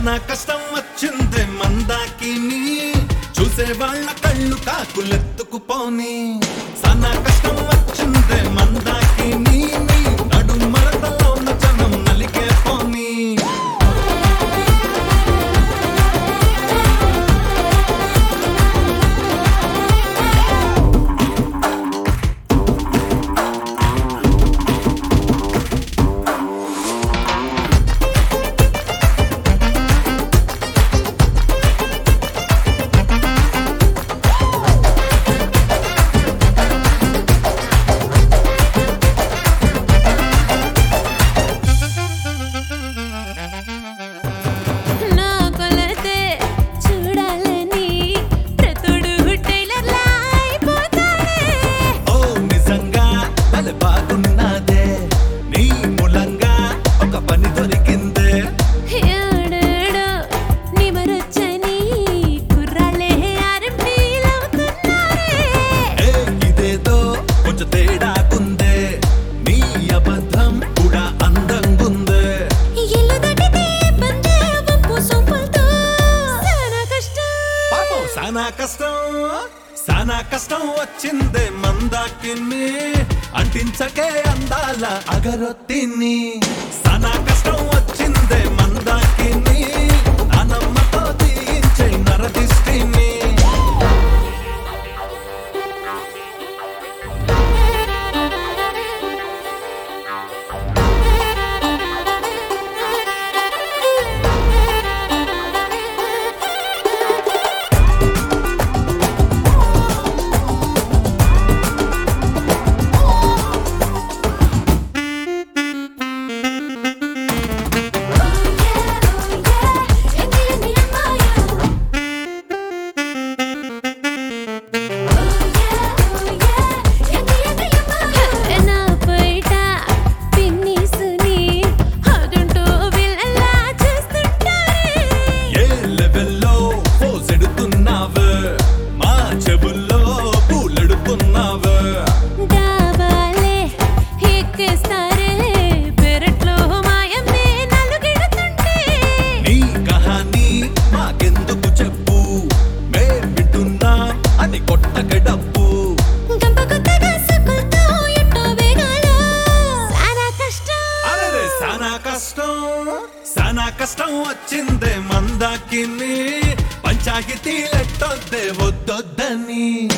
సానా కష్టం వచ్చిందే మందాకిని చూసే వాళ్ళ కళ్ళు కాకులెత్తుకుపోని సానా కష్టం వచ్చిందే మందాకిని నడు మరదలో ఉన్న జనం నలిగే పోని నా కొలతే చూడాలని ప్రతుడు టైలర్లా అయిపోతానే ఓ నిజంగా భలే బాగున్నదే నీ మూలంగా ఒక పని దొరికిందే ఏడేడో నిమరొచ్చని కుర్రాళ్ళే ఆరంభీలవుతున్నారే ఏ ఇదేదో కొంచెం తేడాకుందే నీ అబద్ధం కూడా అందంగుందే ఇల్లు దాటితే బందే వంపు సొంపులతో చాలా కష్టం పాపం సానా కష్టం సానా కష్టం వచ్చిందే మందాకిని అంటించకే అందాల అగరొత్తిని సానా కష్టం వచ్చిందే మందాకిని నానమ్మతో తీయించే నరదిష్టిని నా పైట పిన్నిసుని అదుంటూ విల్లలా చేస్తుంటారే ఏ లెవెల్లో పోసెడుతున్నావు మా చెవుల్లో పూలెడుతున్నావు దాబాలే ఎక్కేస్తారే పెరట్లో మాయమ్మే నలుగెడుతుంటే నీ కహానీ మాకెందుకు చెప్పు మేం వింటున్నాం అని కొట్టక డబ్బు గంప కొత్తగా సుకులతో ఎట్టో వేగాలో చాలా కష్టం అరే సానా కష్టం సానా కష్టం వచ్చిందే మందాకిని పంచాయతీ లెట్టొద్దే వద్దొద్దని